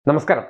നമസ്കാരം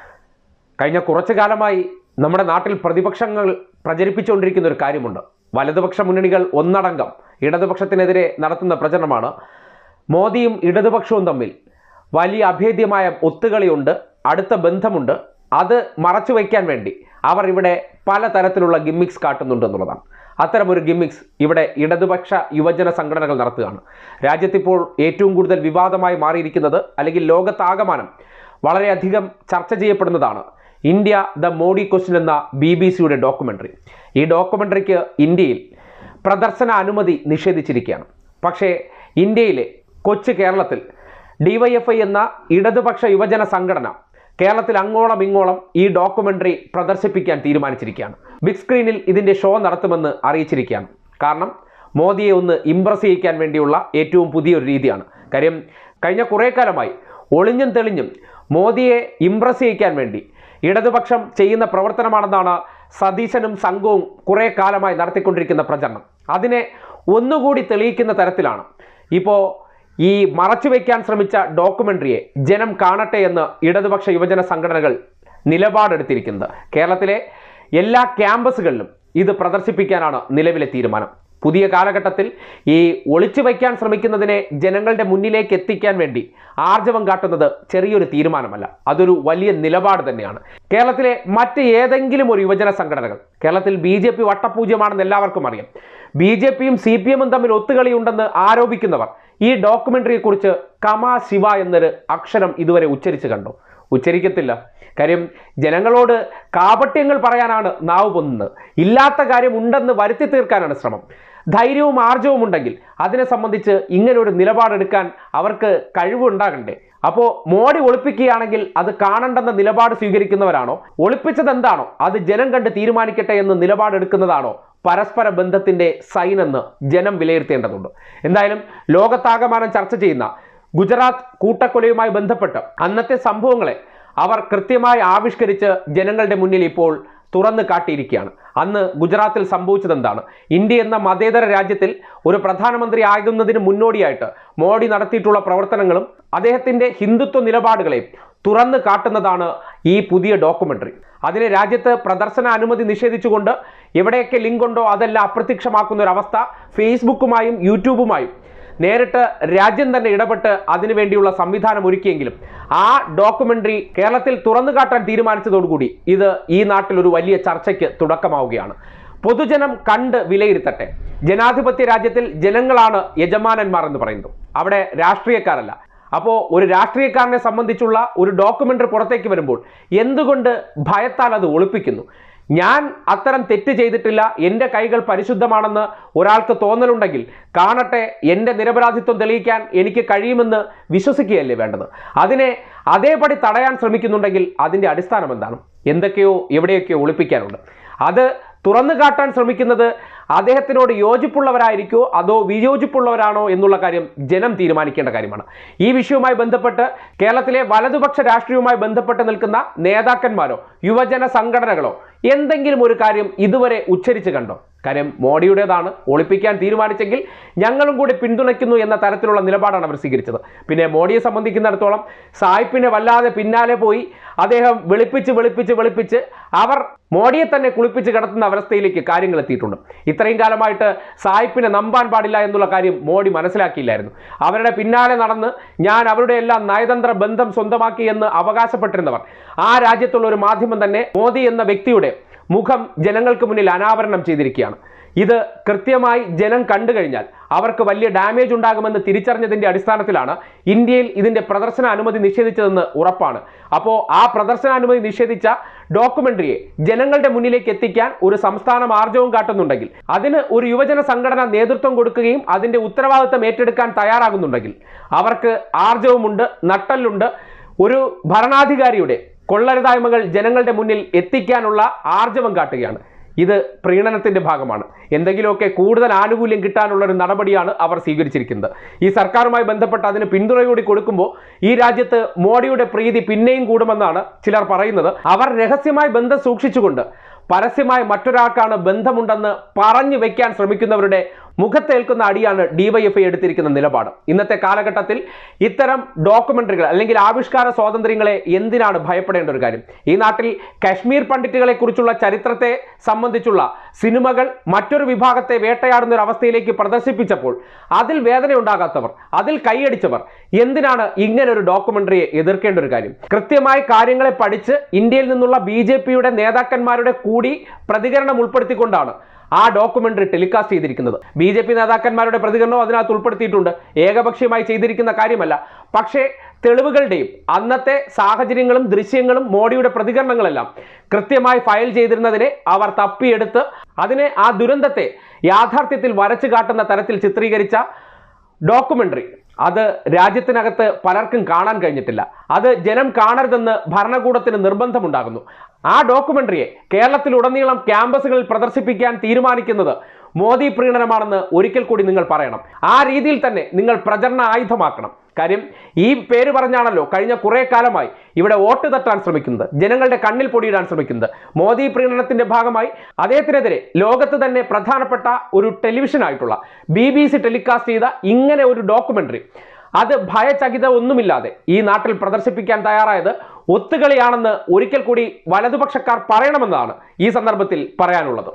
കഴിഞ്ഞ കുറച്ചു കാലമായി നമ്മുടെ നാട്ടിൽ പ്രതിപക്ഷങ്ങൾ പ്രചരിപ്പിച്ചുകൊണ്ടിരിക്കുന്ന ഒരു കാര്യമുണ്ട് വലതുപക്ഷ മുന്നണികൾ ഒന്നടങ്കം ഇടതുപക്ഷത്തിനെതിരെ നടത്തുന്ന പ്രചരണമാണ് മോദിയും ഇടതുപക്ഷവും തമ്മിൽ വലിയ അഭേദ്യമായ ഒത്തുകളിയുണ്ട് അടുത്ത ബന്ധമുണ്ട് അത് മറച്ചു വയ്ക്കാൻ വേണ്ടി അവർ ഇവിടെ പലതരത്തിലുള്ള ഗിമ്മിക്സ് കാട്ടുന്നുണ്ട് എന്നുള്ളതാണ് അത്തരമൊരു ഗിമ്മിക്സ് ഇവിടെ ഇടതുപക്ഷ യുവജന സംഘടനകൾ നടത്തുകയാണ് രാജ്യത്തിപ്പോൾ ഏറ്റവും കൂടുതൽ വിവാദമായി മാറിയിരിക്കുന്നത് അല്ലെങ്കിൽ ലോകത്താകമാനം വളരെയധികം ചർച്ച ചെയ്യപ്പെടുന്നതാണ് ഇന്ത്യ ദ മോഡി ക്വസ്റ്റ്യൻ എന്ന ബി ബി സിയുടെ ഡോക്യുമെൻ്ററി ഈ ഡോക്യുമെൻ്ററിക്ക് ഇന്ത്യയിൽ പ്രദർശന അനുമതി നിഷേധിച്ചിരിക്കുകയാണ് പക്ഷേ ഇന്ത്യയിലെ കൊച്ചു കേരളത്തിൽ ഡിവൈഎഫ്ഐ എന്ന ഇടതുപക്ഷ യുവജന സംഘടന കേരളത്തിൽ അങ്ങോളം ഇങ്ങോളം ഈ ഡോക്യുമെൻ്ററി പ്രദർശിപ്പിക്കാൻ തീരുമാനിച്ചിരിക്കുകയാണ് ബിഗ് സ്ക്രീനിൽ ഇതിൻ്റെ ഷോ നടത്തുമെന്ന് അറിയിച്ചിരിക്കുകയാണ് കാരണം മോദിയെ ഒന്ന് ഇംപ്രസ് ചെയ്യിക്കാൻ വേണ്ടിയുള്ള ഏറ്റവും പുതിയൊരു രീതിയാണ് കാര്യം കഴിഞ്ഞ കുറേ കാലമായി ഒളിഞ്ഞും തെളിഞ്ഞും മോദിയെ ഇംപ്രസ് ചെയ്യിക്കാൻ വേണ്ടി ഇടതുപക്ഷം ചെയ്യുന്ന പ്രവർത്തനമാണെന്നാണ് സതീശനും സംഘവും കുറേ കാലമായി നടത്തിക്കൊണ്ടിരിക്കുന്ന പ്രചരണം അതിനെ ഒന്നുകൂടി തെളിയിക്കുന്ന തരത്തിലാണ് ഇപ്പോൾ ഈ മറച്ചു വയ്ക്കാൻ ശ്രമിച്ച ഡോക്യുമെൻ്ററിയെ ജനം കാണട്ടെ എന്ന് ഇടതുപക്ഷ യുവജന സംഘടനകൾ നിലപാടെടുത്തിരിക്കുന്നത് കേരളത്തിലെ എല്ലാ ക്യാമ്പസുകളിലും ഇത് പ്രദർശിപ്പിക്കാനാണ് നിലവിലെ തീരുമാനം പുതിയ കാലഘട്ടത്തിൽ ഈ ഒളിച്ചു വയ്ക്കാൻ ശ്രമിക്കുന്നതിനെ ജനങ്ങളുടെ മുന്നിലേക്ക് എത്തിക്കാൻ വേണ്ടി ആർജവം കാട്ടുന്നത് ചെറിയൊരു തീരുമാനമല്ല അതൊരു വലിയ നിലപാട് തന്നെയാണ് കേരളത്തിലെ മറ്റ് ഏതെങ്കിലും ഒരു യുവജന സംഘടനകൾ കേരളത്തിൽ ബി ജെ പി വട്ടപൂജ്യമാണെന്ന് എല്ലാവർക്കും അറിയാം ബി ജെ പിയും സി പി എമ്മും തമ്മിൽ ഒത്തുകളിയുണ്ടെന്ന് ആരോപിക്കുന്നവർ ഈ ഡോക്യുമെൻ്ററിയെക്കുറിച്ച് കമാ ശിവ എന്നൊരു അക്ഷരം ഇതുവരെ ഉച്ചരിച്ച് കണ്ടോ ഉച്ചരിക്കത്തില്ല കാര്യം ജനങ്ങളോട് കാപട്യങ്ങൾ പറയാനാണ് നാവ് പൊന്നുന്നത് ഇല്ലാത്ത കാര്യം ഉണ്ടെന്ന് വരുത്തി തീർക്കാനാണ് ശ്രമം ധൈര്യവും ആർജവും ഉണ്ടെങ്കിൽ അതിനെ സംബന്ധിച്ച് ഇങ്ങനെ ഒരു നിലപാടെടുക്കാൻ അവർക്ക് കഴിവുണ്ടാകണ്ടേ അപ്പോൾ മോഡി ഒളിപ്പിക്കുകയാണെങ്കിൽ അത് കാണണ്ടെന്ന നിലപാട് സ്വീകരിക്കുന്നവരാണോ ഒളിപ്പിച്ചത് എന്താണോ അത് ജനം കണ്ട് തീരുമാനിക്കട്ടെ എന്ന് നിലപാടെടുക്കുന്നതാണോ പരസ്പര ബന്ധത്തിന്റെ സൈൻ എന്ന് ജനം വിലയിരുത്തേണ്ടതുണ്ട് എന്തായാലും ലോകത്താകമാനം ചർച്ച ചെയ്യുന്ന ഗുജറാത്ത് കൂട്ടക്കൊലയുമായി ബന്ധപ്പെട്ട് അന്നത്തെ സംഭവങ്ങളെ അവർ കൃത്യമായി ആവിഷ്കരിച്ച് ജനങ്ങളുടെ മുന്നിൽ ഇപ്പോൾ തുറന്നു കാട്ടിയിരിക്കുകയാണ് അന്ന് ഗുജറാത്തിൽ സംഭവിച്ചത് എന്താണ് ഇന്ത്യ എന്ന മതേതര രാജ്യത്തിൽ ഒരു പ്രധാനമന്ത്രി ആകുന്നതിന് മുന്നോടിയായിട്ട് മോഡി നടത്തിയിട്ടുള്ള പ്രവർത്തനങ്ങളും അദ്ദേഹത്തിൻ്റെ ഹിന്ദുത്വ നിലപാടുകളെയും തുറന്നു കാട്ടുന്നതാണ് ഈ പുതിയ ഡോക്യുമെൻ്ററി അതിനെ രാജ്യത്ത് പ്രദർശന അനുമതി നിഷേധിച്ചുകൊണ്ട് എവിടെയൊക്കെ ലിങ്ക് ഉണ്ടോ അതെല്ലാം അപ്രത്യക്ഷമാക്കുന്ന ഒരു അവസ്ഥ ഫേസ്ബുക്കുമായും യൂട്യൂബുമായും നേരിട്ട് രാജ്യം തന്നെ ഇടപെട്ട് അതിനുവേണ്ടിയുള്ള സംവിധാനം ഒരുക്കിയെങ്കിലും ആ ഡോക്യുമെൻ്ററി കേരളത്തിൽ തുറന്നു കാട്ടാൻ തീരുമാനിച്ചതോടുകൂടി ഇത് ഈ നാട്ടിൽ ഒരു വലിയ ചർച്ചയ്ക്ക് തുടക്കമാവുകയാണ് പൊതുജനം കണ്ട് വിലയിരുത്തട്ടെ ജനാധിപത്യ രാജ്യത്തിൽ ജനങ്ങളാണ് യജമാനന്മാർ എന്ന് പറയുന്നത് അവിടെ രാഷ്ട്രീയക്കാരല്ല അപ്പോൾ ഒരു രാഷ്ട്രീയക്കാരനെ സംബന്ധിച്ചുള്ള ഒരു ഡോക്യുമെൻ്ററി പുറത്തേക്ക് വരുമ്പോൾ എന്തുകൊണ്ട് ഭയത്താൽ അത് ഒളിപ്പിക്കുന്നു ഞാൻ അത്തരം തെറ്റ് ചെയ്തിട്ടില്ല എൻ്റെ കൈകൾ പരിശുദ്ധമാണെന്ന് ഒരാൾക്ക് തോന്നലുണ്ടെങ്കിൽ കാണട്ടെ എൻ്റെ നിരപരാധിത്വം തെളിയിക്കാൻ എനിക്ക് കഴിയുമെന്ന് വിശ്വസിക്കുകയല്ലേ വേണ്ടത് അതിനെ അതേപടി തടയാൻ ശ്രമിക്കുന്നുണ്ടെങ്കിൽ അതിൻ്റെ അടിസ്ഥാനം എന്താണ് എന്തൊക്കെയോ എവിടെയൊക്കെയോ ഒളിപ്പിക്കാനുണ്ട് അത് തുറന്നു കാട്ടാൻ ശ്രമിക്കുന്നത് അദ്ദേഹത്തിനോട് യോജിപ്പുള്ളവരായിരിക്കുമോ അതോ വിയോജിപ്പുള്ളവരാണോ എന്നുള്ള കാര്യം ജനം തീരുമാനിക്കേണ്ട കാര്യമാണ് ഈ വിഷയവുമായി ബന്ധപ്പെട്ട് കേരളത്തിലെ വലതുപക്ഷ രാഷ്ട്രീയവുമായി ബന്ധപ്പെട്ട് നിൽക്കുന്ന നേതാക്കന്മാരോ യുവജന സംഘടനകളോ എന്തെങ്കിലും ഒരു കാര്യം ഇതുവരെ ഉച്ചരിച്ച് കണ്ടോ കാര്യം മോഡിയുടേതാണ് ഒളിപ്പിക്കാൻ തീരുമാനിച്ചെങ്കിൽ ഞങ്ങളും കൂടി പിന്തുണയ്ക്കുന്നു എന്ന തരത്തിലുള്ള നിലപാടാണ് അവർ സ്വീകരിച്ചത് പിന്നെ മോഡിയെ സംബന്ധിക്കുന്നിടത്തോളം സായിപ്പിനെ വല്ലാതെ പിന്നാലെ പോയി അദ്ദേഹം വെളുപ്പിച്ച് വെളുപ്പിച്ച് വെളുപ്പിച്ച് അവർ മോഡിയെ തന്നെ കുളിപ്പിച്ച് കിടത്തുന്ന അവസ്ഥയിലേക്ക് കാര്യങ്ങൾ എത്തിയിട്ടുണ്ട് ഇത്രയും കാലമായിട്ട് സായിപ്പിനെ നമ്പാൻ പാടില്ല എന്നുള്ള കാര്യം മോഡി മനസ്സിലാക്കിയില്ലായിരുന്നു അവരുടെ പിന്നാലെ നടന്ന് ഞാൻ അവരുടെ എല്ലാം നയതന്ത്ര ബന്ധം സ്വന്തമാക്കി എന്ന് അവകാശപ്പെട്ടിരുന്നവർ ആ രാജ്യത്തുള്ള ഒരു മാധ്യമം തന്നെ മോദി എന്ന വ്യക്തിയുടെ മുഖം ജനങ്ങൾക്ക് മുന്നിൽ അനാവരണം ചെയ്തിരിക്കുകയാണ് ഇത് കൃത്യമായി ജനം കണ്ടു കഴിഞ്ഞാൽ അവർക്ക് വലിയ ഡാമേജ് ഉണ്ടാകുമെന്ന് തിരിച്ചറിഞ്ഞതിന്റെ അടിസ്ഥാനത്തിലാണ് ഇന്ത്യയിൽ ഇതിന്റെ പ്രദർശന അനുമതി നിഷേധിച്ചതെന്ന് ഉറപ്പാണ് അപ്പോൾ ആ പ്രദർശന അനുമതി നിഷേധിച്ച ഡോക്യുമെന്ററിയെ ജനങ്ങളുടെ മുന്നിലേക്ക് എത്തിക്കാൻ ഒരു സംസ്ഥാനം ആർജവും കാട്ടുന്നുണ്ടെങ്കിൽ അതിന് ഒരു യുവജന സംഘടന നേതൃത്വം കൊടുക്കുകയും അതിന്റെ ഉത്തരവാദിത്തം ഏറ്റെടുക്കാൻ തയ്യാറാകുന്നുണ്ടെങ്കിൽ അവർക്ക് ആർജവുമുണ്ട് നട്ടല്ലുണ്ട് ഒരു ഭരണാധികാരിയുടെ കൊള്ളരുതായ്മകൾ ജനങ്ങളുടെ മുന്നിൽ എത്തിക്കാനുള്ള ആർജവം കാട്ടുകയാണ് ഇത് പ്രീണനത്തിന്റെ ഭാഗമാണ് എന്തെങ്കിലുമൊക്കെ കൂടുതൽ ആനുകൂല്യം കിട്ടാനുള്ള ഒരു നടപടിയാണ് അവർ സ്വീകരിച്ചിരിക്കുന്നത് ഈ സർക്കാരുമായി ബന്ധപ്പെട്ട് അതിന് പിന്തുണയോടി കൊടുക്കുമ്പോൾ ഈ രാജ്യത്ത് മോഡിയുടെ പ്രീതി പിന്നെയും കൂടുമെന്നാണ് ചിലർ പറയുന്നത് അവർ രഹസ്യമായി ബന്ധം സൂക്ഷിച്ചുകൊണ്ട് പരസ്യമായി മറ്റൊരാൾക്കാണ് ബന്ധമുണ്ടെന്ന് പറഞ്ഞു വെക്കാൻ ശ്രമിക്കുന്നവരുടെ മുഖത്തേൽക്കുന്ന അടിയാണ് ഡിവൈഎഫ്ഐ എടുത്തിരിക്കുന്ന നിലപാട് ഇന്നത്തെ കാലഘട്ടത്തിൽ ഇത്തരം ഡോക്യുമെന്ററികൾ അല്ലെങ്കിൽ ആവിഷ്കാര സ്വാതന്ത്ര്യങ്ങളെ എന്തിനാണ് ഭയപ്പെടേണ്ട ഒരു കാര്യം ഈ നാട്ടിൽ കശ്മീർ പണ്ഡിറ്റുകളെ കുറിച്ചുള്ള ചരിത്രത്തെ സംബന്ധിച്ചുള്ള സിനിമകൾ മറ്റൊരു വിഭാഗത്തെ വേട്ടയാടുന്ന ഒരു അവസ്ഥയിലേക്ക് പ്രദർശിപ്പിച്ചപ്പോൾ അതിൽ വേദന ഉണ്ടാകാത്തവർ അതിൽ കൈയടിച്ചവർ എന്തിനാണ് ഇങ്ങനെ ഒരു ഡോക്യുമെന്ററിയെ എതിർക്കേണ്ട ഒരു കാര്യം കൃത്യമായി കാര്യങ്ങളെ പഠിച്ച് ഇന്ത്യയിൽ നിന്നുള്ള ബി ജെ പിയുടെ നേതാക്കന്മാരുടെ കൂടി പ്രതികരണം ഉൾപ്പെടുത്തിക്കൊണ്ടാണ് ആ ഡോക്യുമെന്ററി ടെലികാസ്റ്റ് ചെയ്തിരിക്കുന്നത് ബി ജെ പി നേതാക്കന്മാരുടെ പ്രതികരണവും അതിനകത്ത് ഉൾപ്പെടുത്തിയിട്ടുണ്ട് ഏകപക്ഷീയമായി ചെയ്തിരിക്കുന്ന കാര്യമല്ല പക്ഷേ തെളിവുകളുടെയും അന്നത്തെ സാഹചര്യങ്ങളും ദൃശ്യങ്ങളും മോഡിയുടെ പ്രതികരണങ്ങളെല്ലാം കൃത്യമായി ഫയൽ ചെയ്തിരുന്നതിനെ അവർ തപ്പിയെടുത്ത് അതിനെ ആ ദുരന്തത്തെ യാഥാർത്ഥ്യത്തിൽ വരച്ചു കാട്ടുന്ന തരത്തിൽ ചിത്രീകരിച്ച ഡോക്യുമെന്ററി അത് രാജ്യത്തിനകത്ത് പലർക്കും കാണാൻ കഴിഞ്ഞിട്ടില്ല അത് ജനം കാണരുതെന്ന് ഭരണകൂടത്തിന് നിർബന്ധമുണ്ടാകുന്നു ആ ഡോക്യുമെന്ററിയെ കേരളത്തിലുടനീളം ക്യാമ്പസുകളിൽ പ്രദർശിപ്പിക്കാൻ തീരുമാനിക്കുന്നത് മോദി പ്രീണനമാണെന്ന് ഒരിക്കൽ കൂടി നിങ്ങൾ പറയണം ആ രീതിയിൽ തന്നെ നിങ്ങൾ പ്രചരണ ആയുധമാക്കണം കാര്യം ഈ പേര് പറഞ്ഞാണല്ലോ കഴിഞ്ഞ കുറെ കാലമായി ഇവിടെ വോട്ട് തട്ടാൻ ശ്രമിക്കുന്നത് ജനങ്ങളുടെ കണ്ണിൽ പൊടിയിടാൻ ശ്രമിക്കുന്നത് മോദി പ്രീണനത്തിന്റെ ഭാഗമായി അദ്ദേഹത്തിനെതിരെ ലോകത്ത് തന്നെ പ്രധാനപ്പെട്ട ഒരു ടെലിവിഷൻ ആയിട്ടുള്ള ബി ബി സി ടെലികാസ്റ്റ് ചെയ്ത ഇങ്ങനെ ഒരു ഡോക്യുമെന്ററി അത് ഭയചകിത ഒന്നുമില്ലാതെ ഈ നാട്ടിൽ പ്രദർശിപ്പിക്കാൻ തയ്യാറായത് ഒത്തുകളിയാണെന്ന് ഒരിക്കൽ കൂടി വലതുപക്ഷക്കാർ പറയണമെന്നാണ് ഈ സന്ദർഭത്തിൽ പറയാനുള്ളത്